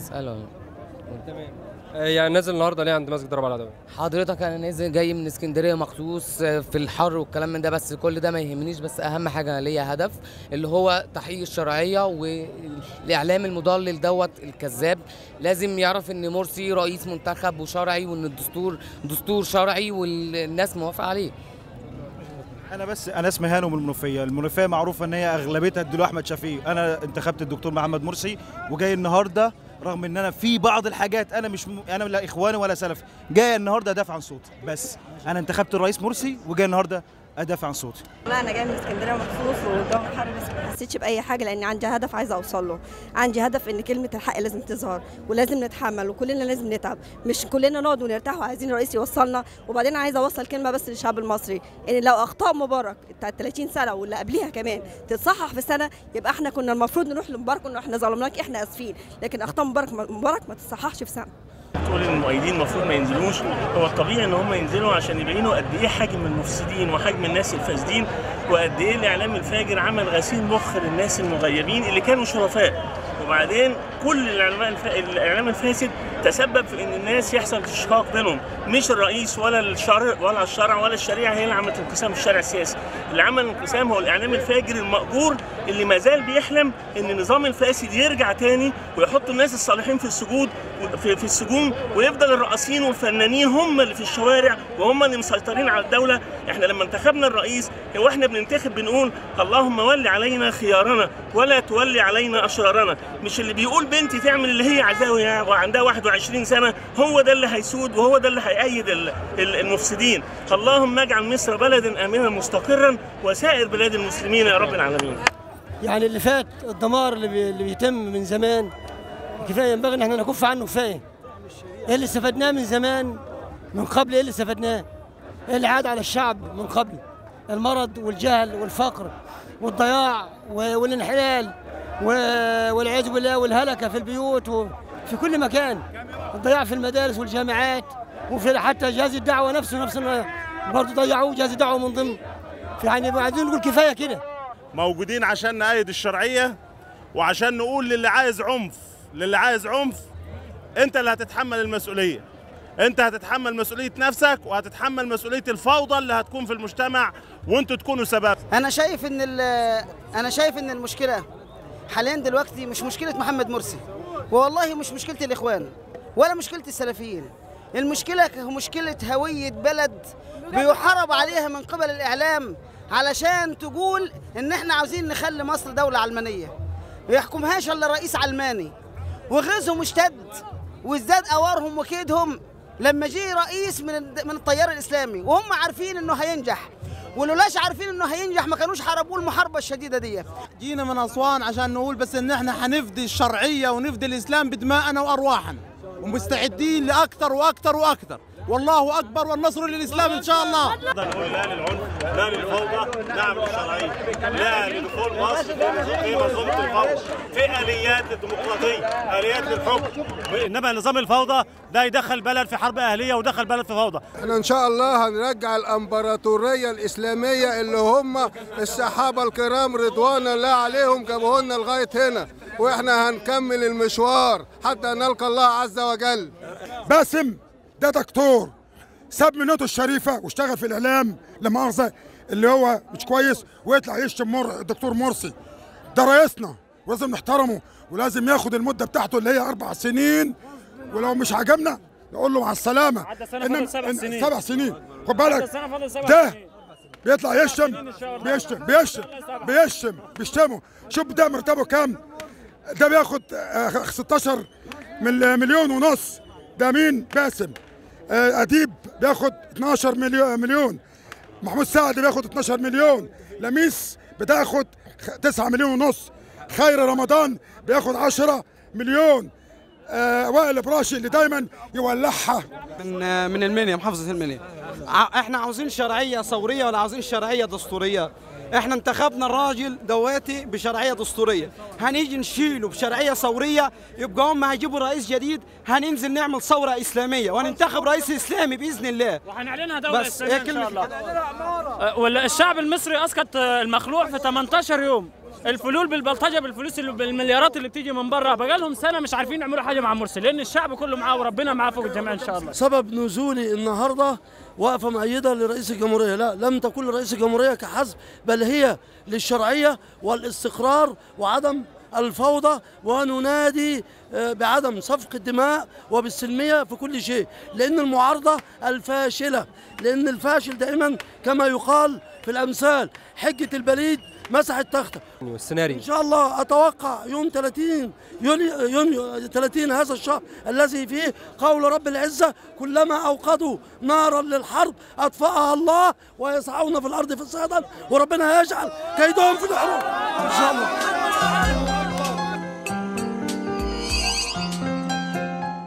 اساله تمام آه، يعني نازل النهارده ليه عند مسجد ربع العدوية حضرتك انا نازل جاي من اسكندريه مخصوص آه، في الحر والكلام من ده بس كل ده ما يهمنيش بس اهم حاجه انا ليا هدف اللي هو تحقيق الشرعيه والاعلام المضلل دوت الكذاب لازم يعرف ان مرسي رئيس منتخب وشرعي وان الدستور دستور شرعي والناس موافقه عليه انا بس انا اسمي هانو من المنوفيه المنوفيه معروفه ان هي اغلبيتها الدلو احمد شفيق انا انتخبت الدكتور محمد مرسي وجاي النهارده رغم ان انا في بعض الحاجات انا مش م... انا لا اخواني ولا سلفي جاي النهارده ادافع عن صوتي بس انا انتخبت الرئيس مرسي وجاي النهارده ادافع عن صوتي لا انا جاي من اسكندريه مخصوص والجو حر بس ما حسيتش باي حاجه لان عندي هدف عايزه اوصل له عندي هدف ان كلمه الحق لازم تظهر ولازم نتحمل وكلنا لازم نتعب مش كلنا نقعد ونرتاح وعايزين الرئيس يوصلنا وبعدين عايزه اوصل كلمه بس للشعب المصري ان لو اخطاء مبارك بتاعت 30 سنه واللي قبليها كمان تتصحح في سنه يبقى احنا كنا المفروض نروح لمبارك انه احنا ظلمناك احنا اسفين لكن اخطاء مبارك مبارك ما تتصححش في سنه تقول ان المؤيدين المفروض ما ينزلوش هو الطبيعي ان هم ينزلوا عشان يبينوا قد ايه حجم المفسدين وحجم الناس الفاسدين وقد ايه الاعلام الفاجر عمل غسيل مخ للناس المغيبين اللي كانوا شرفاء وبعدين كل الاعلام الف... الاعلام الفاسد تسبب في ان الناس يحصل اشقاق بينهم مش الرئيس ولا الشرع ولا الشرع ولا الشريعه هي اللي عملت انقسام الشارع السياسي اللي عمل الانقسام هو الاعلام الفاجر المأجور اللي ما زال بيحلم ان النظام الفاسد يرجع تاني ويحط الناس الصالحين في السجود في, في السجون ويفضل الرقاصين والفنانين هم اللي في الشوارع وهم اللي مسيطرين على الدوله احنا لما انتخبنا الرئيس هو احنا بننتخب بنقول اللهم ول علينا خيارنا ولا تولي علينا اشرارنا مش اللي بيقول بنتي تعمل اللي هي عايزاه وعندها 21 سنه هو ده اللي هيسود وهو ده اللي هيأيد ال- ال- المفسدين اللهم اجعل مصر بلدا امنا مستقرا وسائر بلاد المسلمين يا رب العالمين يعني اللي فات الدمار اللي, بي... اللي بيتم من زمان كفايه ينبغي ان احنا نكف عنه كفايه ايه اللي استفدناه من زمان من قبل ايه اللي استفدناه ايه اللي عاد على الشعب من قبل المرض والجهل والفقر والضياع و- والانحلال و- والعياذ بالله والهلكه في البيوت وفي كل مكان الضياع في المدارس والجامعات وفي حتى جهاز الدعوه نفسه نفس برضه ضيعوه جهاز الدعوه من ضمن يعني عايزين نقول كفايه كده موجودين عشان نأيد الشرعية وعشان نقول للي عايز عنف للي عايز عنف انت اللي هتتحمل المسؤولية انت هتتحمل مسؤولية نفسك وهتتحمل مسؤولية الفوضى اللي هتكون في المجتمع وانتوا تكونوا سبب انا شايف ان ال- انا شايف ان المشكله حاليا دلوقتي مش مشكله محمد مرسي والله مش مشكله الاخوان ولا مشكله السلفيين المشكله مشكله هويه بلد بيحارب عليها من قبل الاعلام علشان تقول ان احنا عاوزين نخلي مصر دوله علمانيه ما يحكمهاش الا رئيس علماني وغيظهم اشتد وازداد اوارهم وكيدهم لما جه رئيس من الد- من التيار الاسلامي وهم عارفين انه هينجح ولولاش عارفين انه هينجح ما كانوش حاربوه المحاربه الشديده دي جينا من اسوان عشان نقول بس ان احنا هنفدي الشرعيه ونفدي الاسلام بدماءنا وارواحنا ومستعدين لاكثر واكثر واكثر والله اكبر والنصر للاسلام ان شاء الله نقول لا للعنف لا للفوضى نعم للشرعية لا لدخول مصر في منظومة الفوضى في آليات الديمقراطية آليات للحكم انما نظام الفوضى ده يدخل بلد في حرب اهليه ودخل بلد في فوضى احنا ان شاء الله هنرجع الامبراطوريه الاسلاميه اللي هم الصحابه الكرام رضوان الله عليهم جابوه لنا لغايه هنا واحنا هنكمل المشوار حتى نلقى الله عز وجل باسم ده دكتور ساب منته الشريفه واشتغل في الاعلام لما مؤاخذه اللي هو مش كويس ويطلع يشتم مر الدكتور مرسي ده رئيسنا ولازم نحترمه ولازم ياخد المده بتاعته اللي هي اربع سنين ولو مش عجبنا نقول له مع السلامه عدى سنة إنما- فاضل سبع إن- سنين. سبع سنين خد عدى بالك سنة فاضل سبع ده سنين. بيطلع يشتم بيشتم بيشتم بيشتم بيشتمه شوف ده مرتبه كام ده بياخد آه، 16 مل- مليون ونص ده مين باسم آه، اديب بياخد 12 مليون مليون محمود سعد بياخد 12 مليون لميس بتاخد خ- 9 مليون ونص خير رمضان بياخد 10 مليون آه وائل براشي اللي دايما يولعها من من المنيا محافظه المنيا ع- احنا عاوزين شرعيه ثوريه ولا عاوزين شرعيه دستوريه احنا انتخبنا الراجل دواتي بشرعيه دستوريه هنيجي نشيله بشرعيه ثوريه يبقى هم هيجيبوا رئيس جديد هننزل نعمل ثوره اسلاميه وهننتخب رئيس اسلامي باذن الله وهنعلنها دوله بس اسلاميه هي ان شاء كلمة- الله أه، ولا الشعب المصري اسقط أه، المخلوع في 18 يوم الفلول بالبلطجه بالفلوس اللي بالمليارات اللي بتيجي من بره بقى لهم سنه مش عارفين يعملوا حاجه مع مرسي لان الشعب كله معاه وربنا معاه فوق الجميع ان شاء الله سبب نزولي النهارده وقفه مؤيده لرئيس الجمهوريه لا لم تكن لرئيس الجمهوريه كحزب بل هي للشرعيه والاستقرار وعدم الفوضى وننادي آه، بعدم سفك الدماء وبالسلميه في كل شيء لان المعارضه الفاشله لان الفاشل دائما كما يقال في الامثال حجه البليد مسحت تخته والسيناريو ان شاء الله اتوقع يوم 30 يونيو يونيو 30 هذا الشهر الذي فيه قول رب العزه كلما اوقدوا نارا للحرب اطفاها الله ويسعون في الارض فسادا وربنا يجعل كيدهم في الحروب ان شاء الله